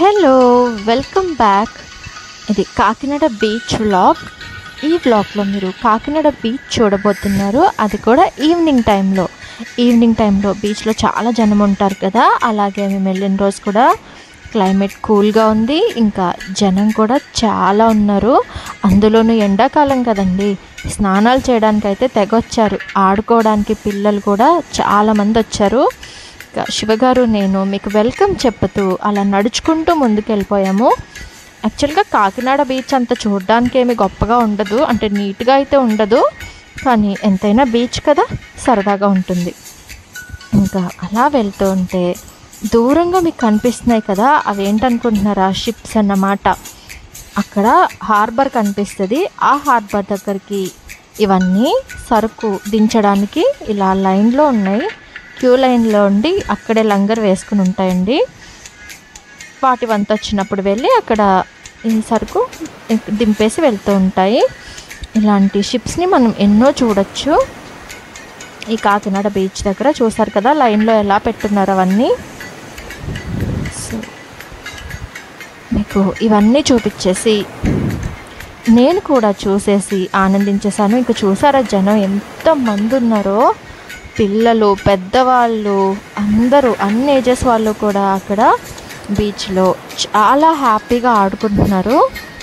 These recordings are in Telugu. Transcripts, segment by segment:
హలో వెల్కమ్ బ్యాక్ ఇది కాకినాడ బీచ్ వ్లాగ్ ఈ వ్లాగ్లో మీరు కాకినాడ బీచ్ చూడబోతున్నారు అది కూడా ఈవినింగ్ టైంలో ఈవినింగ్ టైంలో బీచ్లో చాలా జనం ఉంటారు కదా అలాగే మేము వెళ్ళిన రోజు కూడా క్లైమేట్ కూల్గా ఉంది ఇంకా జనం కూడా చాలా ఉన్నారు అందులోనూ ఎండాకాలం కదండి స్నానాలు చేయడానికి అయితే తెగొచ్చారు ఆడుకోవడానికి పిల్లలు కూడా చాలామంది వచ్చారు ఇంకా శివగారు నేను మీకు వెల్కమ్ చెప్పుతూ అలా నడుచుకుంటూ ముందుకు వెళ్ళిపోయాము యాక్చువల్గా కాకినాడ బీచ్ అంత చూడడానికి ఏమి గొప్పగా ఉండదు అంటే నీట్గా అయితే ఉండదు కానీ ఎంతైనా బీచ్ కదా సరదాగా ఉంటుంది ఇంకా అలా వెళ్తూ ఉంటే దూరంగా మీకు కనిపిస్తున్నాయి కదా అవి ఏంటనుకుంటున్నారా షిప్స్ అన్నమాట అక్కడ హార్బర్ కనిపిస్తుంది ఆ హార్బర్ దగ్గరికి ఇవన్నీ సరుకు దించడానికి ఇలా లైన్లో ఉన్నాయి క్యూ లైన్లో ఉండి అక్కడే లంగర్ వేసుకుని ఉంటాయండి వాటి వంత వచ్చినప్పుడు వెళ్ళి అక్కడ ఈ సరుకు దింపేసి వెళ్తూ ఉంటాయి ఇలాంటి షిప్స్ని మనం ఎన్నో చూడొచ్చు ఈ కాకినాడ బీచ్ దగ్గర చూసారు కదా లైన్లో ఎలా పెట్టున్నారు అవన్నీ సో మీకు ఇవన్నీ చూపించేసి నేను కూడా చూసేసి ఆనందించేసాను ఇంకా చూసారా జనం ఎంతమంది ఉన్నారో పిల్లలు పెద్దవాళ్ళు అందరూ అన్ని ఏజెస్ వాళ్ళు కూడా అక్కడ బీచ్లో చాలా హ్యాపీగా ఆడుకుంటున్నారు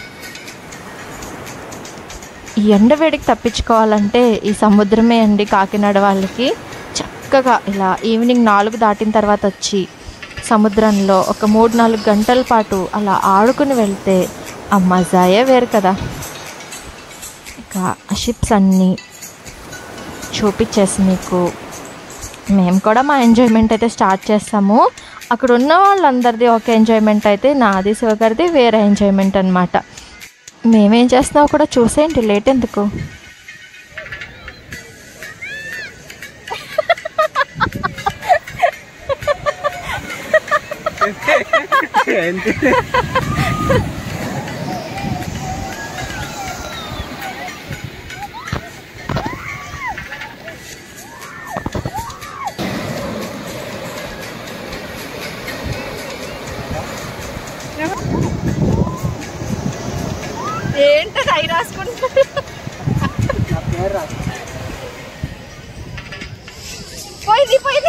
ఈ ఎండవేడికి తప్పించుకోవాలంటే ఈ సముద్రమే అండి కాకినాడ వాళ్ళకి చక్కగా ఇలా ఈవినింగ్ నాలుగు దాటిన తర్వాత వచ్చి సముద్రంలో ఒక మూడు నాలుగు గంటల పాటు అలా ఆడుకుని వెళ్తే ఆ మజాయే వేరు కదా ఇక ఆ షిప్స్ అన్నీ చూపించేసి మీకు మేము కూడా మా ఎంజాయ్మెంట్ అయితే స్టార్ట్ చేస్తాము అక్కడ ఉన్న వాళ్ళందరిది ఒక ఎంజాయ్మెంట్ అయితే నాది శివగారిది వేరే ఎంజాయ్మెంట్ అనమాట మేమేం చేస్తున్నావు కూడా చూసేయండి లేట్ ఎందుకు ఏంటో కై రాసుకుంటారు పోయింది పోయింది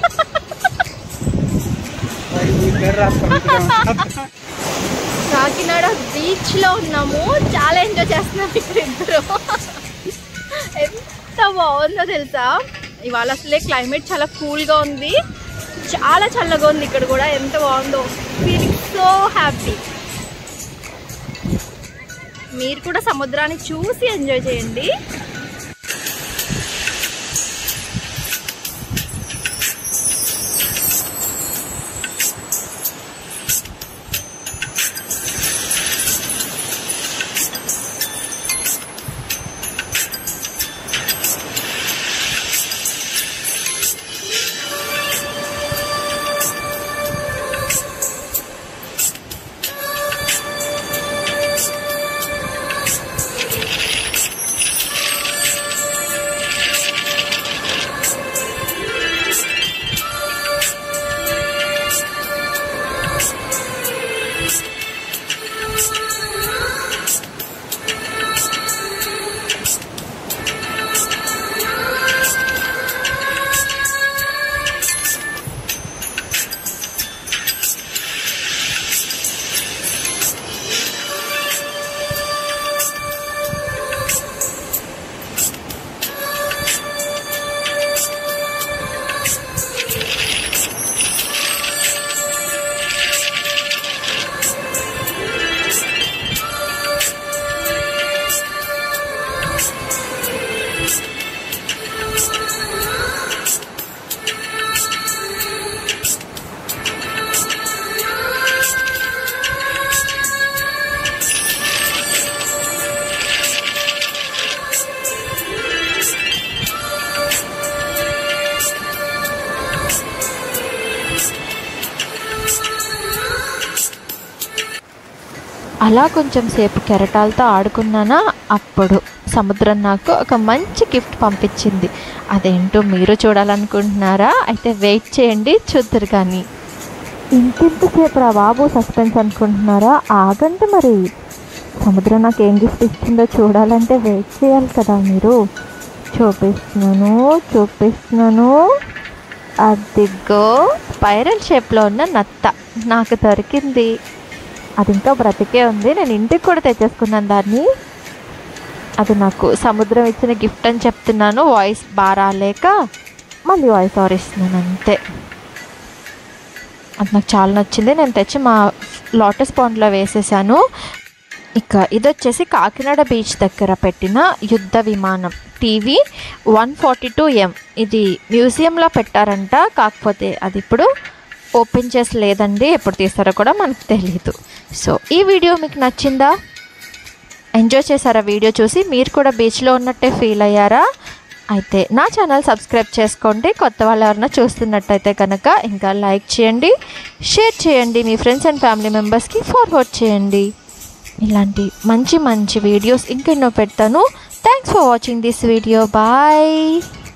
కాకినాడ బీచ్ లో ఉన్నాము చాలా ఎంజాయ్ చేస్తున్నాం ఇక్కడ ఇద్దరు ఎంత బాగుందో తెలుసా ఇవాళ అసలే క్లైమేట్ చాలా కూల్ గా ఉంది చాలా చల్లగా ఉంది ఇక్కడ కూడా ఎంత బాగుందో ఫీలింగ్ సో హ్యాపీ మీరు కూడా సముద్రాన్ని చూసి ఎంజాయ్ చేయండి అలా కొంచెం సేపు కెరటాలతో ఆడుకున్నానా అప్పుడు సముద్రం నాకు ఒక మంచి గిఫ్ట్ పంపించింది అదేంటో మీరు చూడాలనుకుంటున్నారా అయితే వెయిట్ చేయండి చూద్దరు కానీ ఇంకెంతసేపు రా బాబు సస్పెన్స్ అనుకుంటున్నారా ఆగండి మరి సముద్రం నాకు ఏం గిఫ్ట్ ఇచ్చిందో చూడాలంటే వెయిట్ చేయాలి కదా మీరు చూపిస్తున్నాను చూపిస్తున్నాను అదిగో స్పైరల్ షేప్లో ఉన్న నత్త నాకు దొరికింది అది ఇంకా బ్రతికే ఉంది నేను ఇంటికి కూడా తెచ్చేసుకున్నాను దాన్ని అది నాకు సముద్రం ఇచ్చిన గిఫ్ట్ అని చెప్తున్నాను వాయిస్ బాగా రాలేక మళ్ళీ వాయిస్ ఓవర్ ఇస్తున్నాను అంతే అది నాకు చాలా నచ్చింది నేను తెచ్చి మా లోటస్ పాండ్లో వేసేసాను ఇక ఇది వచ్చేసి కాకినాడ బీచ్ దగ్గర పెట్టిన యుద్ధ విమానం TV one forty two M ఇది మ్యూజియంలో పెట్టారంట కాకపోతే అది ఇప్పుడు ఓపెన్ చేసి లేదండి ఎప్పుడు తీస్తారో కూడా మనకు తెలియదు సో ఈ వీడియో మీకు నచ్చిందా ఎంజాయ్ చేశారా వీడియో చూసి మీరు కూడా బీచ్లో ఉన్నట్టే ఫీల్ అయ్యారా అయితే నా ఛానల్ సబ్స్క్రైబ్ చేసుకోండి కొత్త వాళ్ళు ఎవరైనా చూస్తున్నట్టయితే కనుక ఇంకా లైక్ చేయండి షేర్ చేయండి మీ ఫ్రెండ్స్ అండ్ ఫ్యామిలీ మెంబర్స్కి ఫార్వర్డ్ చేయండి ఇలాంటి మంచి మంచి వీడియోస్ ఇంకెన్నో పెడతాను thanks for watching this video bye